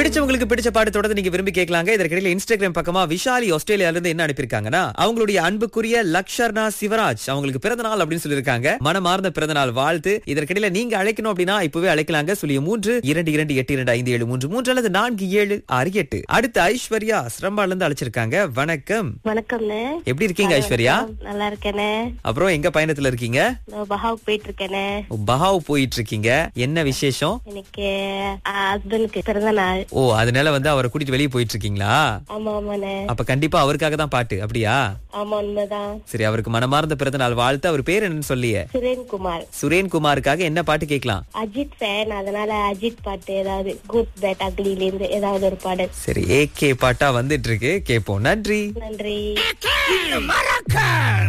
பிடிச்சவங்களுக்கு பிடிச்ச பாட்டு தொடர்ந்து நீங்க விரும்பி கேட்கலாங்க இதற்கிடையில இன்ஸ்டாகிராம் பக்கமா விஷாலி ஆஸ்திரேலியால இருந்து என்ன அனுப்பியிருக்காங்கன்னா அவங்களுடைய அன்புக்குரிய லக்ஷர்னா சிவராஜ் அவங்களுக்கு பிறந்த நாள் அப்படின்னு சொல்லியிருக்காங்க மனமார்ந்த பிறந்த நாள் வாழ்த்து இதற்கிடையில நீங்க அழைக்கணும் அப்படின்னா இப்பவே அழைக்கலாங்க சொல்லிய மூன்று இரண்டு இரண்டு எட்டு இரண்டு ஐந்து ஏழு மூன்று மூன்று அல்லது நான்கு ஏழு ஆறு எட்டு அடுத்து ஐஸ்வர்யா சிரம்பால இருந்து அழைச்சிருக்காங்க வணக்கம் வணக்கம்ண்ணே எப்படி இருக்கீங்க ஐஸ்வர்யா நல்லா இருக்கேனே அப்புறம் எங்க பயணத்துல இருக்கீங்க நான் பஹாவுக்கு போயிட்டு இருக்கேனே பஹாவ் போயிட்டு இருக்கீங்க என்ன விசேஷம் எனக்கு ஹஸ்பண்டுக்கு பிறந்த நாள் ஓ அதனால வந்து அவரை கூட்டிட்டு வெளியே போயிட்டு இருக்கீங்களா ஆமா ஆமாண்ணே அப்ப கண்டிப்பா அவருக்காக தான் பாட்டு அப்படியா ஆமா உண்மைதான் சரி அவருக்கு மனமார்ந்த பிறந்த நாள் வாழ்த்து அவர் பேர் என்னன்னு சொல்லிய சுரேன்குமார் சுரேன் குமாருக்காக என்ன பாட்டு கேட்கலாம் அஜித் ஃபேன் அதனால அஜித் பாட்டு ஏதாவது குட் பேட் அக்லில இருந்து ஏதாவது ஒரு பாடல் சரி ஏகே பாட்டா வந்துட்டு இருக்கு கேப்போம் நன்றி நன்றி